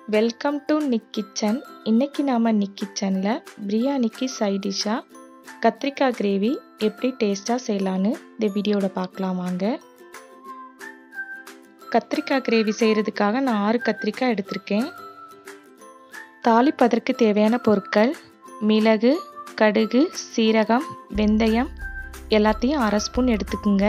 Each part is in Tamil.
வெல்கம் டு நிக் கிச்சன் இன்னைக்கு நாம் நிக் கிச்சனில் பிரியாணிக்கு சைட் டிஷ்ஷாக கத்திரிக்காய் கிரேவி எப்படி டேஸ்ட்டாக செய்யலான்னு இந்த வீடியோவில் பார்க்கலாம் வாங்க கத்திரிக்காய் கிரேவி செய்கிறதுக்காக நான் ஆறு கத்திரிக்காய் எடுத்திருக்கேன் தாளிப்பதற்கு தேவையான பொருட்கள் மிளகு கடுகு சீரகம் வெந்தயம் எல்லாத்தையும் அரை ஸ்பூன் எடுத்துக்குங்க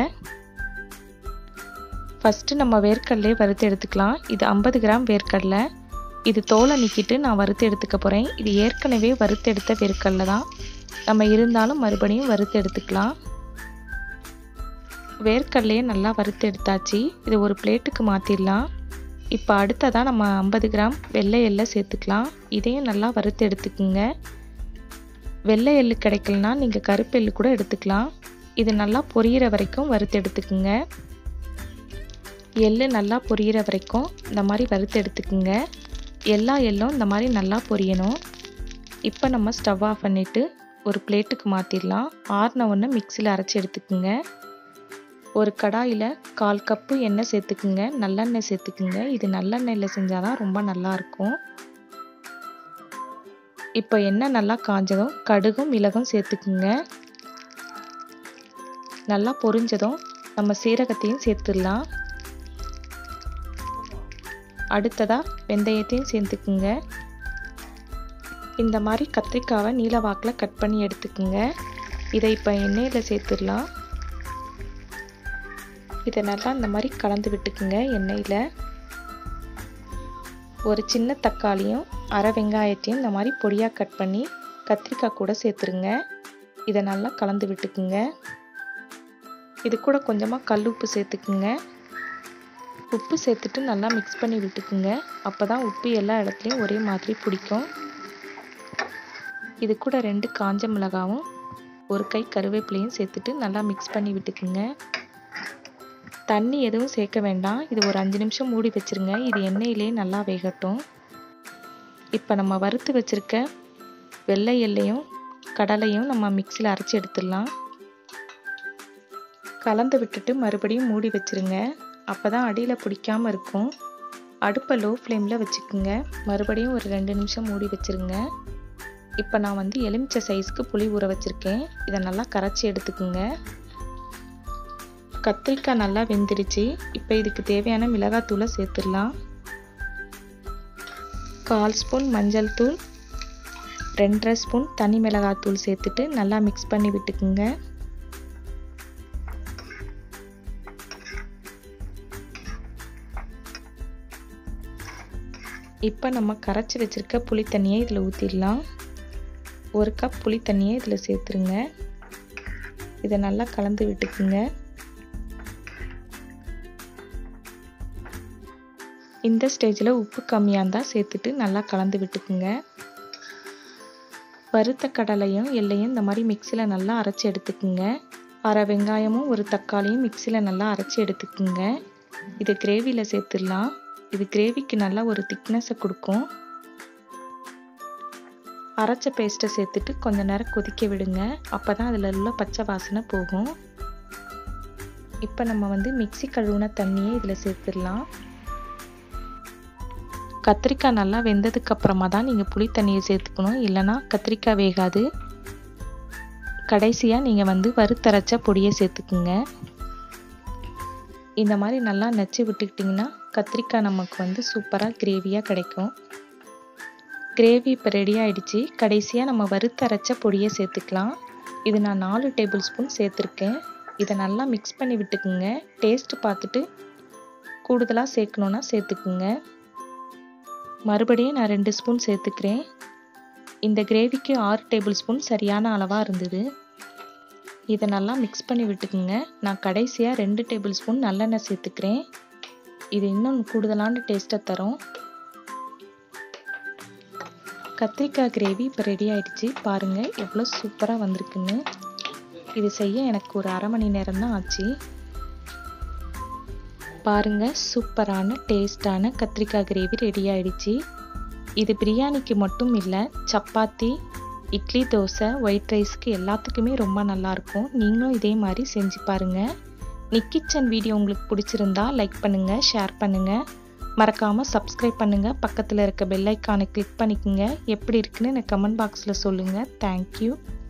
ஃபஸ்ட்டு நம்ம வேர்க்கடலே வறுத்து எடுத்துக்கலாம் இது ஐம்பது கிராம் வேர்க்கடலை இது தோலை நீக்கிட்டு நான் வறுத்து எடுத்துக்க போகிறேன் இது ஏற்கனவே வறுத்து எடுத்த வேர்க்கடலை தான் நம்ம இருந்தாலும் மறுபடியும் வறுத்து எடுத்துக்கலாம் வேர்க்கடலையே நல்லா வறுத்து எடுத்தாச்சு இது ஒரு பிளேட்டுக்கு மாற்றிடலாம் இப்போ அடுத்ததாக நம்ம ஐம்பது கிராம் வெள்ளை எள்ளை சேர்த்துக்கலாம் இதையும் நல்லா வறுத்து எடுத்துக்குங்க வெள்ளை எள்ளு கிடைக்கலனா நீங்கள் கருப்பு எள்ளு கூட எடுத்துக்கலாம் இது நல்லா பொரியிற வரைக்கும் வறுத்து எடுத்துக்குங்க எள்ளு நல்லா பொரியிற வரைக்கும் இந்த மாதிரி வறுத்து எடுத்துக்குங்க எல்லா எள்ளும் இந்த மாதிரி நல்லா பொரியணும் இப்போ நம்ம ஸ்டவ் ஆஃப் பண்ணிவிட்டு ஒரு பிளேட்டுக்கு மாற்றிடலாம் ஆறின ஒன்று மிக்சியில் அரைச்சி எடுத்துக்குங்க ஒரு கடாயில் கால் கப்பு எண்ணெய் சேர்த்துக்குங்க நல்லெண்ணெய் சேர்த்துக்குங்க இது நல்லெண்ணெயில் செஞ்சால் தான் ரொம்ப நல்லாயிருக்கும் இப்போ எண்ணெய் நல்லா காஞ்சதும் கடுகும் மிளகும் சேர்த்துக்குங்க நல்லா பொரிஞ்சதும் நம்ம சீரகத்தையும் சேர்த்துடலாம் அடுத்ததாக வெந்தயத்தையும் சேர்த்துக்குங்க இந்த மாதிரி கத்திரிக்காவை நீல வாக்கில் கட் பண்ணி எடுத்துக்குங்க இதை இப்போ எண்ணெயில் சேர்த்துடலாம் இதை நல்லா இந்த மாதிரி கலந்து விட்டுக்குங்க எண்ணெயில் ஒரு சின்ன தக்காளியும் அரை வெங்காயத்தையும் இந்த மாதிரி பொடியாக கட் பண்ணி கத்திரிக்காய் கூட சேர்த்துருங்க இதை நல்லா கலந்து விட்டுக்குங்க இது கூட கொஞ்சமாக கல் உப்பு சேர்த்துக்குங்க உப்பு சேர்த்துட்டு நல்லா மிக்ஸ் பண்ணி விட்டுக்குங்க அப்போ தான் உப்பு எல்லா இடத்துலையும் ஒரே மாதிரி பிடிக்கும் இது கூட ரெண்டு காஞ்ச மிளகாவும் ஒரு கை கருவேப்பிலையும் சேர்த்துட்டு நல்லா மிக்ஸ் பண்ணி விட்டுக்குங்க தண்ணி எதுவும் சேர்க்க வேண்டாம் இது ஒரு அஞ்சு நிமிஷம் மூடி வச்சுருங்க இது எண்ணெயிலே நல்லா வேகட்டும் இப்போ நம்ம வறுத்து வச்சுருக்க வெள்ளை எல்லையும் கடலையும் நம்ம மிக்சியில் அரைச்சி எடுத்துடலாம் கலந்து விட்டுட்டு மறுபடியும் மூடி வச்சுருங்க அப்போ தான் அடியில் பிடிக்காமல் இருக்கும் அடுப்பை லோ ஃப்ளேமில் வச்சுக்குங்க மறுபடியும் ஒரு ரெண்டு நிமிஷம் மூடி வச்சுருங்க இப்போ நான் வந்து எலுமிச்சை சைஸ்க்கு புளி ஊற வச்சுருக்கேன் இதை நல்லா கரைச்சி எடுத்துக்குங்க கத்திரிக்காய் நல்லா வெந்துடுச்சு இப்போ இதுக்கு தேவையான மிளகாத்தூளை சேர்த்துடலாம் கால் ஸ்பூன் மஞ்சள் தூள் ரெண்டரை ஸ்பூன் தனி மிளகாத்தூள் சேர்த்துட்டு நல்லா மிக்ஸ் பண்ணி விட்டுக்குங்க இப்போ நம்ம கரைச்சி வச்சுருக்க புளி தண்ணியை இதில் ஊற்றிடலாம் ஒரு கப் புளி தண்ணியை இதில் சேர்த்துருங்க இதை நல்லா கலந்து விட்டுக்குங்க இந்த ஸ்டேஜில் உப்பு கம்மியாக இருந்தால் சேர்த்துட்டு நல்லா கலந்து விட்டுக்குங்க வறுத்த கடலையும் எல்லையும் இந்த மாதிரி மிக்சியில் நல்லா அரைச்சி எடுத்துக்குங்க அரை வெங்காயமும் ஒரு தக்காளியும் மிக்சியில் நல்லா அரைச்சி எடுத்துக்குங்க இது கிரேவியில் சேர்த்துடலாம் இது கிரேவிக்கு நல்லா ஒரு திக்னஸை கொடுக்கும் அரைச்ச பேஸ்ட்டை சேர்த்துட்டு கொஞ்ச நேரம் கொதிக்க விடுங்க அப்போ தான் அதில் உள்ள பச்சை வாசனை போகும் இப்போ நம்ம வந்து மிக்சி கழுவுன தண்ணியை இதில் சேர்த்துடலாம் கத்திரிக்காய் நல்லா வெந்ததுக்கு அப்புறமா தான் நீங்கள் புளி தண்ணியை சேர்த்துக்கணும் இல்லைனா கத்திரிக்காய் வேகாது கடைசியாக நீங்கள் வந்து வறுத்தரைச்ச பொடியை சேர்த்துக்குங்க இந்த மாதிரி நல்லா நச்சு விட்டுக்கிட்டிங்கன்னா கத்திரிக்காய் நமக்கு வந்து சூப்பராக கிரேவியாக கிடைக்கும் கிரேவி இப்போ ரெடி ஆகிடுச்சு கடைசியாக நம்ம வறுத்தரைச்ச பொடியை சேர்த்துக்கலாம் இது நான் நாலு டேபிள் ஸ்பூன் சேர்த்துருக்கேன் இதை நல்லா மிக்ஸ் பண்ணி விட்டுக்குங்க டேஸ்ட்டு பார்த்துட்டு கூடுதலாக சேர்க்கணுன்னா சேர்த்துக்குங்க மறுபடியும் நான் ரெண்டு ஸ்பூன் சேர்த்துக்கிறேன் இந்த கிரேவிக்கு ஆறு டேபிள் ஸ்பூன் சரியான அளவாக இருந்தது இதை நல்லா மிக்ஸ் பண்ணி விட்டுக்குங்க நான் கடைசியாக ரெண்டு டேபிள் ஸ்பூன் நல்லெண்ணெய் சேர்த்துக்கிறேன் இது இன்னும் கூடுதலான டேஸ்ட்டை தரும் கத்திரிக்காய் கிரேவி இப்போ ரெடி ஆயிடுச்சு பாருங்கள் எவ்வளோ சூப்பராக வந்திருக்குன்னு இது செய்ய எனக்கு ஒரு அரை மணி நேரம் தான் ஆச்சு பாருங்கள் சூப்பரான டேஸ்டான கத்திரிக்காய் கிரேவி ரெடி ஆயிடுச்சு இது பிரியாணிக்கு மட்டும் இல்லை சப்பாத்தி இட்லி தோசை ஒயிட் ரைஸ்க்கு எல்லாத்துக்குமே ரொம்ப நல்லாயிருக்கும் நீங்களும் இதே மாதிரி செஞ்சு பாருங்கள் நிக் கிச்சன் வீடியோ உங்களுக்கு பிடிச்சிருந்தா லைக் பண்ணுங்கள் ஷேர் பண்ணுங்கள் மறக்காமல் சப்ஸ்கிரைப் பண்ணுங்கள் பக்கத்தில் இருக்க பெல் ஐக்கானை கிளிக் பண்ணிக்கோங்க எப்படி இருக்குன்னு எனக்கு கமெண்ட் பாக்ஸில் சொல்லுங்கள் தேங்க்யூ